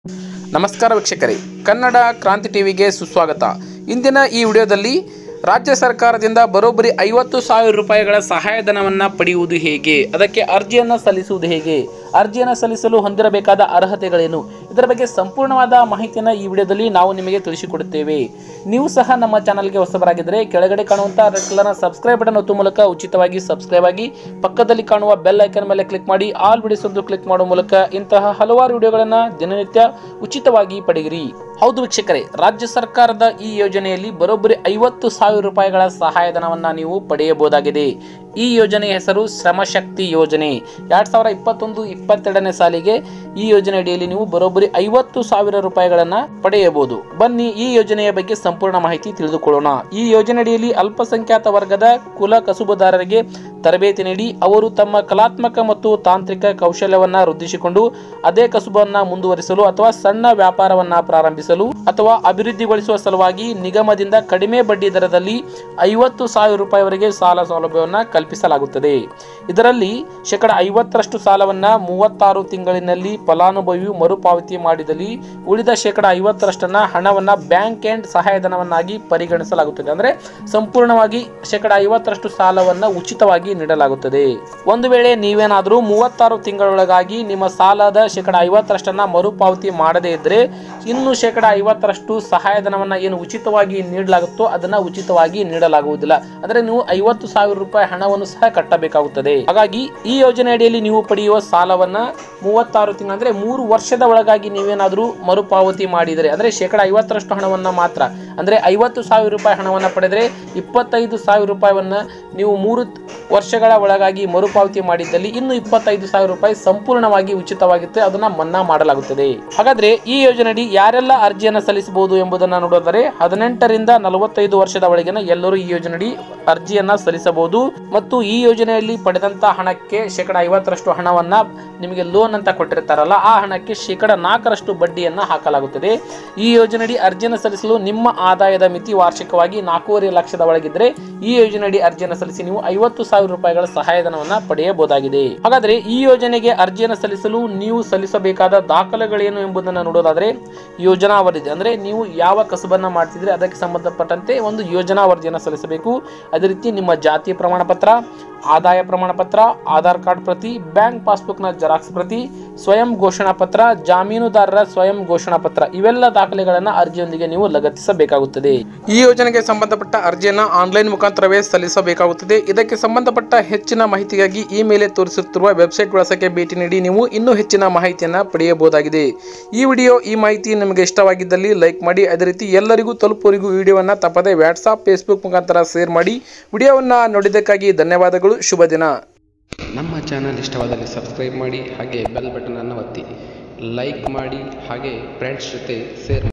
ನಮಸ್ಕಾರ ವೀಕ್ಷಕರೇ ಕನ್ನಡ ಕ್ರಾಂತಿ ಟಿವಿಗೆ ಸುಸ್ವಾಗತ ಇಂದಿನ ಈ ವಿಡಿಯೋದಲ್ಲಿ ರಾಜ್ಯ ಸರ್ಕಾರದಿಂದ ಬರೋಬ್ಬರಿ ಐವತ್ತು ಸಾವಿರ ರೂಪಾಯಿಗಳ ಸಹಾಯಧನವನ್ನು ಪಡೆಯುವುದು ಹೇಗೆ ಅದಕ್ಕೆ ಅರ್ಜಿಯನ್ನು ಸಲ್ಲಿಸುವುದು ಹೇಗೆ ಅರ್ಜಿಯನ್ನು ಸಲ್ಲಿಸಲು ಹೊಂದಿರಬೇಕಾದ ಅರ್ಹತೆಗಳೇನು ಇದರ ಬಗ್ಗೆ ಸಂಪೂರ್ಣವಾದ ಮಾಹಿತಿಯನ್ನು ಈ ವಿಡಿಯೋದಲ್ಲಿ ನಾವು ನಿಮಗೆ ತಿಳಿಸಿಕೊಡುತ್ತೇವೆ ನೀವು ಸಹ ನಮ್ಮ ಚಾನಲ್ಗೆ ಹೊಸಬರಾಗಿದ್ದರೆ ಕೆಳಗಡೆ ಕಾಣುವಂಥ ರೆಡ್ ಕಲರ್ನ ಸಬ್ಸ್ಕ್ರೈಬ್ ಬಟನ್ ಒತ್ತುವ ಮೂಲಕ ಉಚಿತವಾಗಿ ಸಬ್ಸ್ಕ್ರೈಬ್ ಆಗಿ ಪಕ್ಕದಲ್ಲಿ ಕಾಣುವ ಬೆಲ್ ಐಕನ್ ಮೇಲೆ ಕ್ಲಿಕ್ ಮಾಡಿ ಆಲ್ ವಿಡಿಯೋಸ್ ಒಂದು ಕ್ಲಿಕ್ ಮಾಡುವ ಮೂಲಕ ಇಂತಹ ಹಲವಾರು ವಿಡಿಯೋಗಳನ್ನು ದಿನನಿತ್ಯ ಉಚಿತವಾಗಿ ಪಡೆಯಿರಿ ಹೌದು ವೀಕ್ಷಕರೇ ರಾಜ್ಯ ಸರ್ಕಾರದ ಈ ಯೋಜನೆಯಲ್ಲಿ ಬರೋಬ್ಬರಿ ಐವತ್ತು ಸಾವಿರ ರೂಪಾಯಿಗಳ ಸಹಾಯಧನವನ್ನು ನೀವು ಪಡೆಯಬಹುದಾಗಿದೆ ಈ ಯೋಜನೆಯ ಹೆಸರು ಶ್ರಮಶಕ್ತಿ ಯೋಜನೆ ಎರಡ್ ಸಾವಿರ ಇಪ್ಪತ್ತೊಂದು ಇಪ್ಪತ್ತೆರಡನೇ ಸಾಲಿಗೆ ಈ ಯೋಜನೆ ಅಡಿಯಲ್ಲಿ ನೀವು ಬರೋಬ್ಬರಿ ಐವತ್ತು ಸಾವಿರ ರೂಪಾಯಿಗಳನ್ನ ಪಡೆಯಬಹುದು ಬನ್ನಿ ಈ ಯೋಜನೆಯ ಬಗ್ಗೆ ಸಂಪೂರ್ಣ ಮಾಹಿತಿ ತಿಳಿದುಕೊಳ್ಳೋಣ ಈ ಯೋಜನೆ ಅಡಿಯಲ್ಲಿ ಅಲ್ಪಸಂಖ್ಯಾತ ವರ್ಗದ ಕುಲ ಕಸುಬುದಾರರಿಗೆ ತರಬೇತಿ ನೀಡಿ ಅವರು ತಮ್ಮ ಕಲಾತ್ಮಕ ಮತ್ತು ತಾಂತ್ರಿಕ ಕೌಶಲ್ಯವನ್ನ ವೃದ್ಧಿಸಿಕೊಂಡು ಅದೇ ಕಸುಬನ್ನ ಮುಂದುವರಿಸಲು ಅಥವಾ ಸಣ್ಣ ವ್ಯಾಪಾರವನ್ನ ಪ್ರಾರಂಭಿಸಲು ಅಥವಾ ಅಭಿವೃದ್ಧಿಗೊಳಿಸುವ ಸಲುವಾಗಿ ನಿಗಮದಿಂದ ಕಡಿಮೆ ಬಡ್ಡಿ ದರದಲ್ಲಿ ಐವತ್ತು ಸಾವಿರ ರೂಪಾಯಿವರೆಗೆ ಸಾಲ ಸೌಲಭ್ಯವನ್ನು ಕಲ್ಪಿಸಲಾಗುತ್ತದೆ ಇದರಲ್ಲಿ ಶೇಕಡ ಐವತ್ತರಷ್ಟು ಸಾಲವನ್ನ ಮೂವತ್ತಾರು ತಿಂಗಳಿನಲ್ಲಿ ಫಲಾನುಭವಿಯು ಮರುಪಾವತಿ ಮಾಡಿದಲ್ಲಿ ಉಳಿದ ಶೇಕಡ ಐವತ್ತರಷ್ಟನ್ನ ಹಣವನ್ನ ಬ್ಯಾಂಕ್ ಎಂಡ್ ಸಹಾಯಧನವನ್ನಾಗಿ ಪರಿಗಣಿಸಲಾಗುತ್ತದೆ ಅಂದ್ರೆ ಸಂಪೂರ್ಣವಾಗಿ ಶೇಕಡ ಐವತ್ತರಷ್ಟು ಸಾಲವನ್ನ ಉಚಿತವಾಗಿ ನೀಡಲಾಗುತ್ತದೆ ಒಂದು ವೇಳೆ ನೀವೇನಾದರೂ ಮೂವತ್ತಾರು ತಿಂಗಳೊಳಗಾಗಿ ನಿಮ್ಮ ಸಾಲದ ಶೇಕಡ ಐವತ್ತರಷ್ಟನ್ನ ಮರುಪಾವತಿ ಮಾಡದೇ ಇದ್ರೆ ಇನ್ನು ಶೇಕಡ ಐವತ್ತರಷ್ಟು ಸಹಾಯಧನವನ್ನ ಏನು ಉಚಿತವಾಗಿ ನೀಡಲಾಗುತ್ತೋ ಅದನ್ನ ಉಚಿತವಾಗಿ ನೀಡಲಾಗುವುದಿಲ್ಲ ಅಂದ್ರೆ ನೀವು ಐವತ್ತು ಸಾವಿರ ರೂಪಾಯಿ ಹಣವನ್ನು ಸಹ ಕಟ್ಟಬೇಕಾಗುತ್ತದೆ ಹಾಗಾಗಿ ಈ ಯೋಜನೆ ಅಡಿಯಲ್ಲಿ ನೀವು ಪಡೆಯುವ ಸಾಲವನ್ನ ಮೂವತ್ತಾರು ತಿಂಗಳು ಅಂದ್ರೆ ಮೂರು ವರ್ಷದ ಒಳಗಾಗಿ ನೀವೇನಾದರೂ ಮರುಪಾವತಿ ಮಾಡಿದರೆ ಅಂದ್ರೆ ಶೇಕಡ ಐವತ್ತರಷ್ಟು ಹಣವನ್ನ ಮಾತ್ರ ಅಂದ್ರೆ ಐವತ್ತು ಸಾವಿರ ರೂಪಾಯಿ ಹಣವನ್ನ ಪಡೆದರೆ ಇಪ್ಪತ್ತೈದು ಸಾವಿರ ರೂಪಾಯಿವನ್ನ ನೀವು ಮೂರು ವರ್ಷಗಳ ಒಳಗಾಗಿ ಮರುಪಾವತಿ ಮಾಡಿದ್ದಲ್ಲಿ ಇನ್ನು ಇಪ್ಪತ್ತೈದು ಸಾವಿರ ರೂಪಾಯಿ ಸಂಪೂರ್ಣವಾಗಿ ಉಚಿತವಾಗಿರುತ್ತೆ ಅದನ್ನ ಮನ್ನಾ ಮಾಡಲಾಗುತ್ತದೆ ಹಾಗಾದ್ರೆ ಈ ಯೋಜನೆಯಡಿ ಯಾರೆಲ್ಲ ಅರ್ಜಿಯನ್ನು ಸಲ್ಲಿಸಬಹುದು ಎಂಬುದನ್ನು ನೋಡೋದಾದರೆ ಹದಿನೆಂಟರಿಂದ ನಲವತ್ತೈದು ವರ್ಷದ ಒಳಗಿನ ಎಲ್ಲರೂ ಈ ಯೋಜನೆಯಡಿ ಅರ್ಜಿಯನ್ನ ಸಲ್ಲಿಸಬಹುದು ಮತ್ತು ಈ ಯೋಜನೆಯಲ್ಲಿ ಪಡೆದಂತ ಹಣಕ್ಕೆ ಶೇಕಡ ಐವತ್ತರಷ್ಟು ಹಣವನ್ನ ನಿಮಗೆ ಲೋನ್ ಅಂತ ಕೊಟ್ಟಿರ್ತಾರಲ್ಲ ಆ ಹಣಕ್ಕೆ ಶೇಕಡ ನಾಲ್ಕರಷ್ಟು ಬಡ್ಡಿಯನ್ನ ಹಾಕಲಾಗುತ್ತದೆ ಈ ಯೋಜನೆಯಡಿ ಅರ್ಜಿಯನ್ನು ಸಲ್ಲಿಸಲು ನಿಮ್ಮ ಆದಾಯದ ಮಿತಿ ವಾರ್ಷಿಕವಾಗಿ ನಾಲ್ಕೂವರೆ ಲಕ್ಷದ ಒಳಗಿದ್ರೆ ಈ ಯೋಜನೆಯಡಿ ಅರ್ಜಿಯನ್ನು ಸಲ್ಲಿಸಿ ನೀವು ಐವತ್ತು ಸಾವಿರ ರೂಪಾಯಿಗಳ ಸಹಾಯಧನವನ್ನ ಪಡೆಯಬಹುದಾಗಿದೆ ಹಾಗಾದ್ರೆ ಈ ಯೋಜನೆಗೆ ಅರ್ಜಿಯನ್ನು ಸಲ್ಲಿಸಲು ನೀವು ಸಲ್ಲಿಸಬೇಕಾದ ದಾಖಲೆಗಳೇನು ಎಂಬುದನ್ನು ನೋಡೋದಾದ್ರೆ ಯೋಜನಾ ವರದಿ ಅಂದ್ರೆ ನೀವು ಯಾವ ಕಸಬನ್ನ ಮಾಡ್ತಿದ್ರೆ ಅದಕ್ಕೆ ಸಂಬಂಧಪಟ್ಟಂತೆ ಒಂದು ಯೋಜನಾ ವರದಿಯನ್ನು ಸಲ್ಲಿಸಬೇಕು ಅದೇ ರೀತಿ ನಿಮ್ಮ ಜಾತಿ ಪ್ರಮಾಣ ಪತ್ರ ಆದಾಯ ಪ್ರಮಾಣ ಪತ್ರ ಆಧಾರ್ ಕಾರ್ಡ್ ಪ್ರತಿ ಬ್ಯಾಂಕ್ ಪಾಸ್ಬುಕ್ನ ಜೆರಾಕ್ಸ್ ಪ್ರತಿ ಸ್ವಯಂ ಘೋಷಣಾ ಪತ್ರ ಜಾಮೀನುದಾರರ ಸ್ವಯಂ ಘೋಷಣಾ ಪತ್ರ ಇವೆಲ್ಲ ದಾಖಲೆಗಳನ್ನು ಅರ್ಜಿಯೊಂದಿಗೆ ನೀವು ಲಗತ್ತಿಸಬೇಕಾಗುತ್ತದೆ ಈ ಯೋಜನೆಗೆ ಸಂಬಂಧಪಟ್ಟ ಅರ್ಜಿಯನ್ನು ಆನ್ಲೈನ್ ಮುಖಾಂತರವೇ ಸಲ್ಲಿಸಬೇಕಾಗುತ್ತದೆ ಇದಕ್ಕೆ ಸಂಬಂಧಪಟ್ಟ ಹೆಚ್ಚಿನ ಮಾಹಿತಿಗಾಗಿ ಈ ಮೇಲೆ ತೋರಿಸುತ್ತಿರುವ ವೆಬ್ಸೈಟ್ ವಿಳಾಸಕ್ಕೆ ಭೇಟಿ ನೀಡಿ ನೀವು ಇನ್ನೂ ಹೆಚ್ಚಿನ ಮಾಹಿತಿಯನ್ನು ಪಡೆಯಬಹುದಾಗಿದೆ ಈ ವಿಡಿಯೋ ಈ ಮಾಹಿತಿ ನಿಮಗೆ ಇಷ್ಟವಾಗಿದ್ದಲ್ಲಿ ಲೈಕ್ ಮಾಡಿ ಅದೇ ರೀತಿ ಎಲ್ಲರಿಗೂ ತಲುಪುವರಿಗೂ ವಿಡಿಯೋವನ್ನು ತಪ್ಪದೆ ವಾಟ್ಸಾಪ್ ಫೇಸ್ಬುಕ್ ಮುಖಾಂತರ ಶೇರ್ ಮಾಡಿ ವಿಡಿಯೋವನ್ನು ನೋಡಿದ್ದಕ್ಕಾಗಿ ಧನ್ಯವಾದಗಳು ಶುಭ ದಿನ ನಮ್ಮ ಚಾನಲ್ ಇಷ್ಟವಾದಲ್ಲಿ ಸಬ್ಸ್ಕ್ರೈಬ್ ಮಾಡಿ ಹಾಗೆ ಬೆಲ್ ಬಟನನ್ನು ಒತ್ತಿ ಲೈಕ್ ಮಾಡಿ ಹಾಗೆ ಫ್ರೆಂಡ್ಸ್ ಜೊತೆ ಶೇರ್